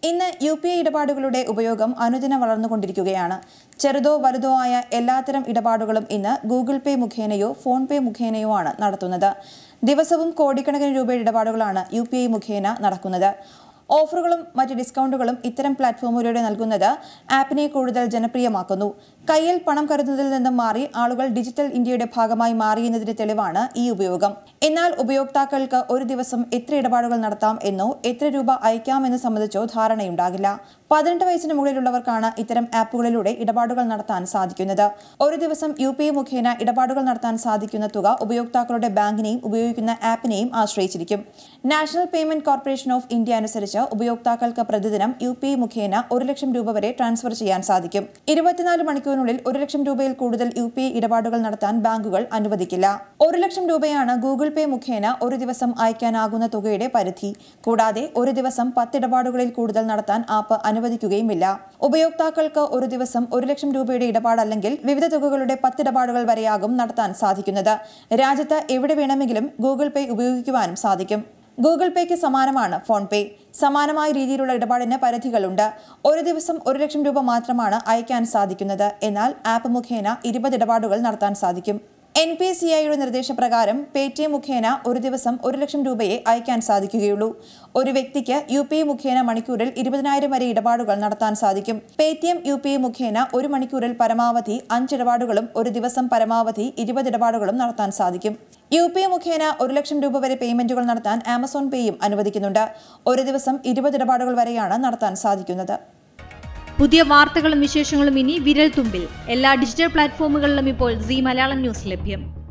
ഇന്ന് U P I ഇടപാടുകളുടെ ഉപയോഗം അനുദിനം വളർന്നുകൊണ്ടിരിക്കുകയാണ് ചെറുതോ വലുതോ ആയ എല്ലാത്തരം ഇടപാടുകളും ഇന്ന് ഗൂഗിൾ പേ മുഖേനയോ ഫോൺ പേ മുഖേനയോ ആണ് നടത്തുന്നത് ദിവസവും കോടിക്കണക്കിന് രൂപയുടെ ഇടപാടുകളാണ് യു പി ഐ മുഖേന നടക്കുന്നത് ഓഫറുകളും മറ്റ് ഡിസ്കൗണ്ടുകളും ഇത്തരം പ്ലാറ്റ്ഫോമുകളിലൂടെ നൽകുന്നത് ആപ്പിനെ കൂടുതൽ ജനപ്രിയമാക്കുന്നു കയ്യിൽ പണം കരുതുന്നതിൽ നിന്നും മാറി ആളുകൾ ഡിജിറ്റൽ ഇന്ത്യയുടെ ഭാഗമായി മാറിയെന്നതിന്റെ തെളിവാണ് ഈ ഉപയോഗം എന്നാൽ ഉപയോക്താക്കൾക്ക് ഒരു ദിവസം എത്ര ഇടപാടുകൾ നടത്താം എന്നോ എത്ര രൂപ അയക്കാമെന്ന് സംബന്ധിച്ചോ ധാരണയുണ്ടാകില്ല പതിനെട്ട് വയസ്സിന് മുകളിലുള്ളവർക്കാണ് ഇത്തരം ആപ്പുകളിലൂടെ ഇടപാടുകൾ നടത്താൻ സാധിക്കുന്നത് ഒരു ദിവസം യു പി ഐ മുഖേന ഇടപാടുകൾ നടത്താൻ സാധിക്കുന്ന തുക ഉപയോക്താക്കളുടെ ബാങ്കിനെയും ഉപയോഗിക്കുന്ന ആപ്പിനെയും ആശ്രയിച്ചിരിക്കും national payment corporation of India അനുസരിച്ച് ഉപയോക്താക്കൾക്ക് പ്രതിദിനം യു പി ഐ മുഖേന ഒരു ലക്ഷം രൂപ വരെ ട്രാൻസ്ഫർ ചെയ്യാൻ സാധിക്കും ഇരുപത്തിനാല് മണിക്കൂറിനുള്ളിൽ ഒരു ലക്ഷം രൂപയിൽ കൂടുതൽ യു പി ഐ ഇടപാടുകൾ നടത്താൻ ബാങ്കുകൾ അനുവദിക്കില്ല ഒരു ലക്ഷം രൂപയാണ് ഗൂഗിൾ പേ മുഖേന ഒരു ദിവസം അയക്കാനാകുന്ന തുകയുടെ പരിധി കൂടാതെ ഒരു ദിവസം പത്ത് ഇടപാടുകളിൽ കൂടുതൽ നടത്താൻ ആപ്പ് അനുവദിക്കുകയുമില്ല ഉപയോക്താക്കൾക്ക് ഒരു ദിവസം ഒരു ലക്ഷം രൂപയുടെ ഇടപാടല്ലെങ്കിൽ വിവിധ തുകകളുടെ പത്ത് ഇടപാടുകൾ വരെയാകും നടത്താൻ സാധിക്കുന്നത് രാജ്യത്ത് എവിടെ വേണമെങ്കിലും ഗൂഗിൾ പേ ഉപയോഗിക്കുവാനും സാധിക്കും ഗൂഗിൾ പേക്ക് സമാനമാണ് ഫോൺ പേ സമാനമായ രീതിയിലുള്ള ഇടപാടിന് പരിധികളുണ്ട് ഒരു ദിവസം ഒരു ലക്ഷം രൂപ മാത്രമാണ് അയക്കാൻ സാധിക്കുന്നത് എന്നാൽ ആപ്പ് മുഖേന ഇരുപത് ഇടപാടുകൾ നടത്താൻ സാധിക്കും എൻ പി സി ഐയുടെ നിർദ്ദേശപ്രകാരം പേടിഎം മുഖേന ഒരു ദിവസം ഒരു ലക്ഷം രൂപയെ അയക്കാൻ സാധിക്കുകയുള്ളൂ ഒരു വ്യക്തിക്ക് യു പി ഐ മുഖേന മണിക്കൂറിൽ ഇരുപതിനായിരം വരെ ഇടപാടുകൾ നടത്താൻ സാധിക്കും പേടിഎം യു പി ഐ മുഖേന ഒരു മണിക്കൂറിൽ പരമാവധി അഞ്ച് ഇടപാടുകളും ഒരു ദിവസം പരമാവധി ഇരുപത് ഇടപാടുകളും നടത്താൻ സാധിക്കും യു പി ഐ മുഖേന ഒരു ലക്ഷം രൂപ വരെ പേയ്മെന്റുകൾ നടത്താൻ ആമസോൺ പേയും അനുവദിക്കുന്നുണ്ട് ഒരു ദിവസം ഇരുപത് ഇടപാടുകൾ വരെയാണ് നടത്താൻ സാധിക്കുന്നത് പുതിയ വാർത്തകളും വിശേഷങ്ങളും ഇനി വിരൽ തുമ്പിൽ എല്ലാ ഡിജിറ്റൽ പ്ലാറ്റ്ഫോമുകളിലും ഇപ്പോൾ സി മലയാളം ന്യൂസ് ലഭ്യം